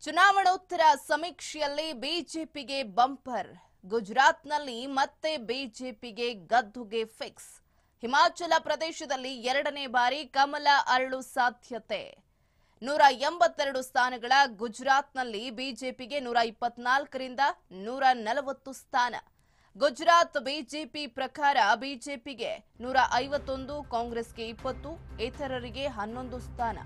ಚುನಾವಣೋತ್ತರ ಸಮೀಕ್ಷೆಯಲ್ಲಿ ಬಿಜೆಪಿಗೆ ಬಂಪರ್ ಗುಜರಾತ್ನಲ್ಲಿ ಮತ್ತೆ ಬಿಜೆಪಿಗೆ ಗದ್ದುಗೆ ಫಿಕ್ಸ್ ಹಿಮಾಚಲ ಪ್ರದೇಶದಲ್ಲಿ ಎರಡನೇ ಬಾರಿ ಕಮಲ ಅರಳು ಸಾಧ್ಯತೆ ನೂರ ಎಂಬತ್ತೆರಡು ಸ್ಥಾನಗಳ ಗುಜರಾತ್ನಲ್ಲಿ ಬಿಜೆಪಿಗೆ ನೂರ ಇಪ್ಪತ್ನಾಲ್ಕರಿಂದ ನೂರ ನಲವತ್ತು ಸ್ಥಾನ ಗುಜರಾತ್ ಬಿಜೆಪಿ ಪ್ರಕಾರ ಬಿಜೆಪಿಗೆ ನೂರ ಐವತ್ತೊಂದು ಕಾಂಗ್ರೆಸ್ಗೆ ಇಪ್ಪತ್ತು ಇತರರಿಗೆ ಹನ್ನೊಂದು ಸ್ಥಾನ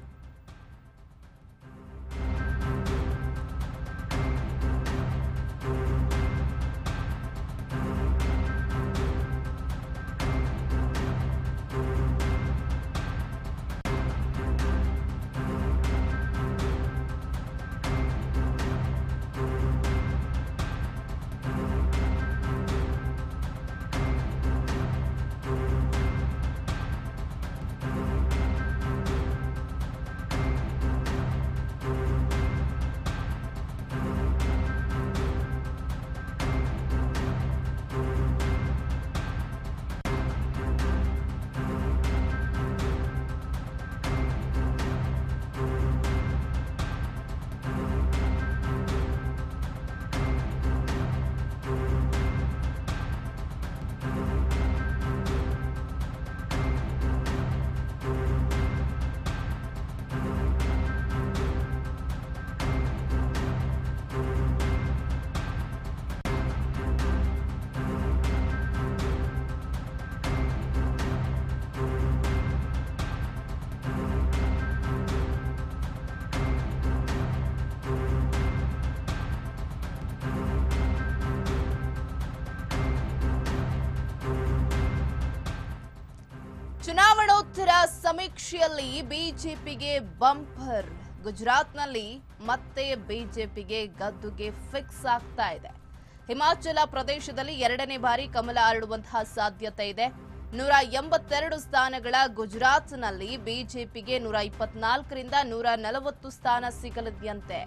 ಚುನಾವಣೋತ್ತರ ಸಮೀಕ್ಷೆಯಲ್ಲಿ ಬಿಜೆಪಿಗೆ ಬಂಪರ್ ಗುಜರಾತ್ನಲ್ಲಿ ಮತ್ತೆ ಬಿಜೆಪಿಗೆ ಗದ್ದುಗೆ ಫಿಕ್ಸ್ ಆಗ್ತಾ ಇದೆ ಹಿಮಾಚಲ ಪ್ರದೇಶದಲ್ಲಿ ಎರಡನೇ ಬಾರಿ ಕಮಲ ಅರಳುವಂತಹ ಸಾಧ್ಯತೆ ಇದೆ ನೂರ ಎಂಬತ್ತೆರಡು ಸ್ಥಾನಗಳ ಗುಜರಾತ್ನಲ್ಲಿ ಬಿಜೆಪಿಗೆ ನೂರ ಇಪ್ಪತ್ನಾಲ್ಕರಿಂದ ನೂರ ನಲವತ್ತು ಸ್ಥಾನ ಸಿಗಲಿದೆಯಂತೆ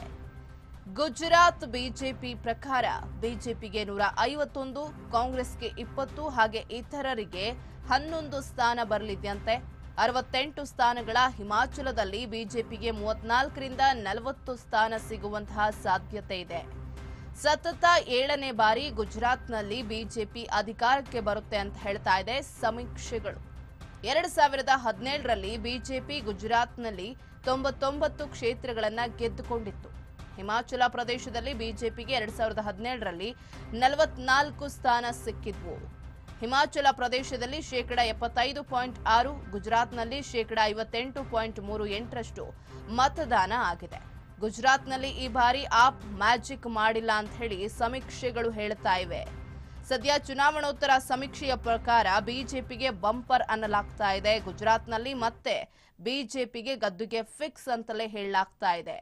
ಗುಜರಾತ್ ಬಿಜೆಪಿ ಪ್ರಕಾರ ಬಿಜೆಪಿಗೆ ನೂರ ಐವತ್ತೊಂದು ಕಾಂಗ್ರೆಸ್ಗೆ ಇಪ್ಪತ್ತು ಹಾಗೆ ಇತರರಿಗೆ ಹನ್ನೊಂದು ಸ್ಥಾನ ಬರಲಿದೆಯಂತೆ ಅರವತ್ತೆಂಟು ಸ್ಥಾನಗಳ ಹಿಮಾಚಲದಲ್ಲಿ ಬಿಜೆಪಿಗೆ ಮೂವತ್ನಾಲ್ಕರಿಂದ ನಲವತ್ತು ಸ್ಥಾನ ಸಿಗುವಂತಹ ಸಾಧ್ಯತೆ ಇದೆ ಸತತ ಏಳನೇ ಬಾರಿ ಗುಜರಾತ್ನಲ್ಲಿ ಬಿಜೆಪಿ ಅಧಿಕಾರಕ್ಕೆ ಬರುತ್ತೆ ಅಂತ ಹೇಳ್ತಾ ಇದೆ ಸಮೀಕ್ಷೆಗಳು ಎರಡ್ ಸಾವಿರದ ಹದಿನೇಳರಲ್ಲಿ ಬಿಜೆಪಿ ಗುಜರಾತ್ನಲ್ಲಿ ತೊಂಬತ್ತೊಂಬತ್ತು ಕ್ಷೇತ್ರಗಳನ್ನ ಗೆದ್ದುಕೊಂಡಿತ್ತು ಹಿಮಾಚಲ ಪ್ರದೇಶದಲ್ಲಿ ಬಿಜೆಪಿಗೆ ಎರಡ್ ಸಾವಿರದ ಹದಿನೇಳರಲ್ಲಿ ನಲವತ್ನಾಲ್ಕು ಸ್ಥಾನ ಸಿಕ್ಕಿದ್ವು ಹಿಮಾಚಲ ಪ್ರದೇಶದಲ್ಲಿ ಶೇಕಡ ಎಪ್ಪತ್ತೈದು ಪಾಯಿಂಟ್ ಆರು ಗುಜರಾತ್ನಲ್ಲಿ ಶೇಕಡ ಐವತ್ತೆಂಟು ಪಾಯಿಂಟ್ ಮೂರು ಎಂಟರಷ್ಟು ಮತದಾನ ಆಗಿದೆ ಗುಜರಾತ್ನಲ್ಲಿ ಈ ಬಾರಿ ಆಪ್ ಮ್ಯಾಜಿಕ್ ಮಾಡಿಲ್ಲ ಅಂತ ಹೇಳಿ ಸಮೀಕ್ಷೆಗಳು ಹೇಳ್ತಾ ಇವೆ ಸದ್ಯ ಚುನಾವಣೋತ್ತರ ಸಮೀಕ್ಷೆಯ ಪ್ರಕಾರ ಬಿಜೆಪಿಗೆ ಬಂಪರ್ ಅನ್ನಲಾಗ್ತಾ ಇದೆ ಗುಜರಾತ್ನಲ್ಲಿ ಮತ್ತೆ ಬಿಜೆಪಿಗೆ ಗದ್ದುಗೆ ಫಿಕ್ಸ್ ಅಂತಲೇ ಹೇಳಲಾಗ್ತಾ ಇದೆ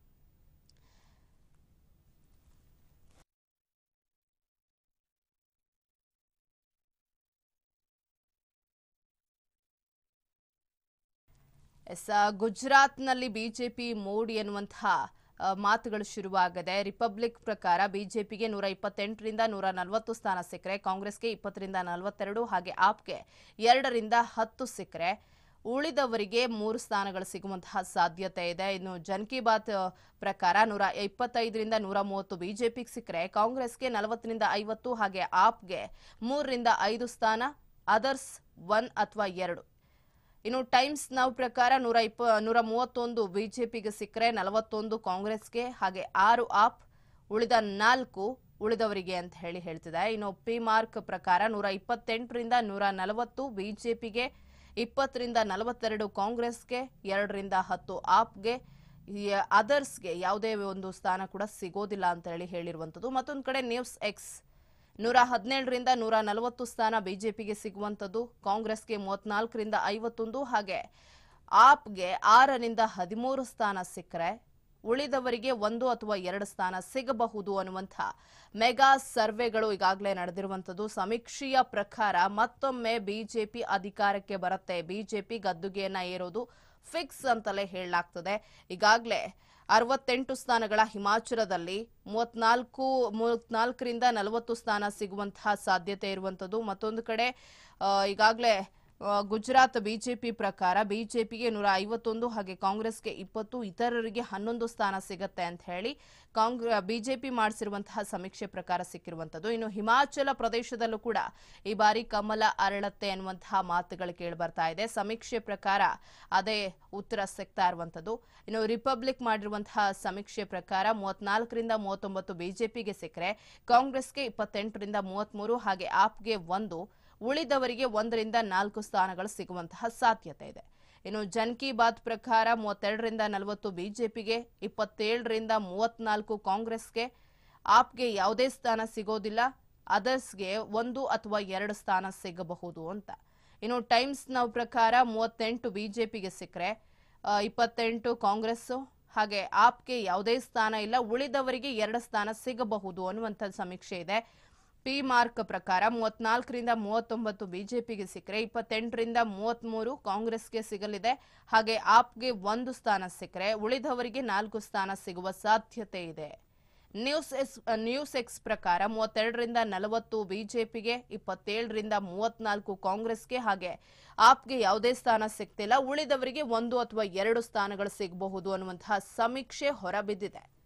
ಎಸ್ ಆ, ಗುಜರಾತ್ನಲ್ಲಿ ಬಿಜೆಪಿ ಮೋಡಿ ಎನ್ನುವಂತಹ ಆ, ಮಾತುಗಳು ಶುರುವಾಗಿದೆ ರಿಪಬ್ಲಿಕ್ ಪ್ರಕಾರ ಬಿಜೆಪಿಗೆ ನೂರ ಇಪ್ಪತ್ತೆಂಟರಿಂದ ನೂರ ನಲವತ್ತು ಸ್ಥಾನ ಸಿಕ್ಕರೆ ಕಾಂಗ್ರೆಸ್ಗೆ ಇಪ್ಪತ್ತರಿಂದ ನಲವತ್ತೆರಡು ಹಾಗೆ ಆಪ್ಗೆ ಎರಡರಿಂದ ಹತ್ತು ಸಿಕ್ಕರೆ ಉಳಿದವರಿಗೆ ಮೂರು ಸ್ಥಾನಗಳು ಸಿಗುವಂತಹ ಸಾಧ್ಯತೆ ಇದೆ ಇನ್ನು ಜನ್ ಕಿ ಬಾತ್ ಆ, ಪ್ರಕಾರ ನೂರ ಇಪ್ಪತ್ತೈದರಿಂದ ನೂರ ಮೂವತ್ತು ಬಿಜೆಪಿಗೆ ಸಿಕ್ಕರೆ ಕಾಂಗ್ರೆಸ್ಗೆ ನಲವತ್ತರಿಂದ ಐವತ್ತು ಹಾಗೆ ಆಪ್ಗೆ ಮೂರರಿಂದ ಐದು ಸ್ಥಾನ ಅದರ್ಸ್ ಒನ್ ಅಥವಾ ಎರಡು ಇನ್ನು ಟೈಮ್ಸ್ ನಾವು ಪ್ರಕಾರ ನೂರ ಇಪ್ಪ ನೂರ ಮೂವತ್ತೊಂದು ಬಿಜೆಪಿಗೆ ಸಿಕ್ಕರೆ ನಲವತ್ತೊಂದು ಕಾಂಗ್ರೆಸ್ಗೆ ಹಾಗೆ ಆರು ಆಪ್ ಉಳಿದ ನಾಲ್ಕು ಉಳಿದವರಿಗೆ ಅಂತ ಹೇಳಿ ಹೇಳ್ತಿದೆ ಇನ್ನು ಪಿ ಮಾರ್ಕ್ ಪ್ರಕಾರ ನೂರ ಇಪ್ಪತ್ತೆಂಟರಿಂದ ನೂರ ನಲವತ್ತು ಬಿಜೆಪಿಗೆ ಇಪ್ಪತ್ತರಿಂದ ನಲವತ್ತೆರಡು ಕಾಂಗ್ರೆಸ್ಗೆ ಎರಡರಿಂದ ಹತ್ತು ಆಪ್ಗೆ ಯ- ಅದರ್ಸ್ಗೆ ಯಾವುದೇ ಒಂದು ಸ್ಥಾನ ಕೂಡ ಸಿಗೋದಿಲ್ಲ ಅಂತ ಹೇಳಿ ಹೇಳಿರುವಂಥದ್ದು ಮತ್ತೊಂದು ಕಡೆ ನ್ಯೂಸ್ ಎಕ್ಸ್ ನೂರ ಹದಿನೇಳರಿಂದ ನೂರ ನಲವತ್ತು ಸ್ಥಾನ ಬಿಜೆಪಿಗೆ ಸಿಗುವಂಥದ್ದು ಕಾಂಗ್ರೆಸ್ಗೆ ಮೂವತ್ನಾಲ್ಕರಿಂದ ಐವತ್ತೊಂದು ಹಾಗೆ ಆಪ್ಗೆ ಆರರಿಂದ ಹದಿಮೂರು ಸ್ಥಾನ ಸಿಕ್ಕರೆ ಉಳಿದವರಿಗೆ ಒಂದು ಅಥವಾ ಎರಡು ಸ್ಥಾನ ಸಿಗಬಹುದು ಅನ್ನುವಂಥ ಮೆಗಾ ಸರ್ವೆಗಳು ಈಗಾಗಲೇ ನಡೆದಿರುವಂಥದ್ದು ಸಮೀಕ್ಷೆಯ ಪ್ರಕಾರ ಮತ್ತೊಮ್ಮೆ ಬಿಜೆಪಿ ಅಧಿಕಾರಕ್ಕೆ ಬರುತ್ತೆ ಬಿಜೆಪಿ ಗದ್ದುಗೆಯನ್ನ ಏರೋದು ಫಿಕ್ಸ್ ಅಂತಲೇ ಹೇಳಲಾಗ್ತದೆ ಈಗಾಗಲೇ ಅರವತ್ತೆಂಟು ಸ್ಥಾನಗಳ ಹಿಮಾಚಲದಲ್ಲಿ ಮೂವತ್ನಾಲ್ಕು ಮೂವತ್ನಾಲ್ಕರಿಂದ ನಲವತ್ತು ಸ್ಥಾನ ಸಿಗುವಂತಹ ಸಾಧ್ಯತೆ ಇರುವಂಥದ್ದು ಮತ್ತೊಂದು ಕಡೆ ಈಗಾಗಲೇ ಆ, ಗುಜರಾತ್ ಬಿಜೆಪಿ ಪ್ರಕಾರ ಬಿಜೆಪಿಗೆ ನೂರ ಐವತ್ತೊಂದು ಹಾಗೆ ಕಾಂಗ್ರೆಸ್ಗೆ ಇಪ್ಪತ್ತು ಇತರರಿಗೆ ಹನ್ನೊಂದು ಸ್ಥಾನ ಸಿಗತ್ತೆ ಅಂತ ಹೇಳಿ ಕಾಂಗ್ರೆ ಬಿಜೆಪಿ ಮಾಡಿಸಿರುವಂತಹ ಸಮೀಕ್ಷೆ ಪ್ರಕಾರ ಸಿಕ್ಕಿರುವಂತದ್ದು ಇನ್ನು ಹಿಮಾಚಲ ಪ್ರದೇಶದಲ್ಲೂ ಕೂಡ ಈ ಬಾರಿ ಕಮಲ ಅರಳತ್ತೆ ಅನ್ನುವಂತಹ ಮಾತುಗಳು ಕೇಳಿ ಬರ್ತಾ ಇದೆ ಸಮೀಕ್ಷೆ ಪ್ರಕಾರ ಅದೇ ಉತ್ತರ ಸಿಗ್ತಾ ಇರುವಂತದ್ದು ಇನ್ನು ರಿಪಬ್ಲಿಕ್ ಮಾಡಿರುವಂತಹ ಸಮೀಕ್ಷೆ ಪ್ರಕಾರ ಮೂವತ್ನಾಲ್ಕರಿಂದ ಮೂವತ್ತೊಂಬತ್ತು ಬಿಜೆಪಿಗೆ ಸಿಕ್ಕರೆ ಕಾಂಗ್ರೆಸ್ಗೆ ಇಪ್ಪತ್ತೆಂಟರಿಂದ ಮೂವತ್ಮೂರು ಹಾಗೆ ಆಪ್ಗೆ ಒಂದು ಉಳಿದವರಿಗೆ ಒಂದರಿಂದ ನಾಲ್ಕು ಸ್ಥಾನಗಳು ಸಿಗುವಂತಹ ಸಾಧ್ಯತೆ ಇದೆ ಇನ್ನು ಜನ್ ಕಿ ಬಾತ್ ಪ್ರಕಾರ ಮೂವತ್ತೆರಡರಿಂದ ನಲವತ್ತು ಬಿಜೆಪಿಗೆ ಇಪ್ಪತ್ತೇಳರಿಂದ ಮೂವತ್ನಾಲ್ಕು ಕಾಂಗ್ರೆಸ್ಗೆ ಆಪ್ಗೆ ಯಾವುದೇ ಸ್ಥಾನ ಸಿಗೋದಿಲ್ಲ ಅದರ್ಸ್ಗೆ ಒಂದು ಅಥವಾ ಎರಡು ಸ್ಥಾನ ಸಿಗಬಹುದು ಅಂತ ಇನ್ನು ಟೈಮ್ಸ್ ನಾವು ಪ್ರಕಾರ ಮೂವತ್ತೆಂಟು ಬಿಜೆಪಿಗೆ ಸಿಕ್ಕರೆ ಇಪ್ಪತ್ತೆಂಟು ಕಾಂಗ್ರೆಸ್ ಹಾಗೆ ಆಪ್ಗೆ ಯಾವುದೇ ಸ್ಥಾನ ಇಲ್ಲ ಉಳಿದವರಿಗೆ ಎರಡು ಸ್ಥಾನ ಸಿಗಬಹುದು ಅನ್ನುವಂಥ ಸಮೀಕ್ಷೆ ಇದೆ ಪಿ ಮಾರ್ಕ್ ಪ್ರಕಾರ ಮೂವತ್ನಾಲ್ಕರಿಂದ ಮೂವತ್ತೊಂಬತ್ತು ಬಿಜೆಪಿಗೆ ಸಿಕ್ಕರೆ ಇಪ್ಪತ್ತೆಂಟರಿಂದ ಮೂವತ್ಮೂರು ಕಾಂಗ್ರೆಸ್ಗೆ ಸಿಗಲಿದೆ ಹಾಗೆ ಆಪ್ಗೆ ಒಂದು ಸ್ಥಾನ ಸಿಕ್ಕರೆ ಉಳಿದವರಿಗೆ ನಾಲ್ಕು ಸ್ಥಾನ ಸಿಗುವ ಸಾಧ್ಯತೆ ಇದೆ ನ್ಯೂಸ್ ಎಸ್ ನ್ಯೂಸ್ ಎಕ್ಸ್ ಪ್ರಕಾರ ಮೂವತ್ತೆರಡರಿಂದ ನಲವತ್ತು ಬಿಜೆಪಿಗೆ ಇಪ್ಪತ್ತೇಳರಿಂದ ಮೂವತ್ನಾಲ್ಕು ಕಾಂಗ್ರೆಸ್ಗೆ ಹಾಗೆ ಆಪ್ಗೆ ಯಾವುದೇ ಸ್ಥಾನ ಸಿಗ್ತಿಲ್ಲ ಉಳಿದವರಿಗೆ ಒಂದು ಅಥವಾ ಎರಡು ಸ್ಥಾನಗಳು ಸಿಗಬಹುದು ಅನ್ನುವಂತಹ ಸಮೀಕ್ಷೆ ಹೊರಬಿದ್ದಿದೆ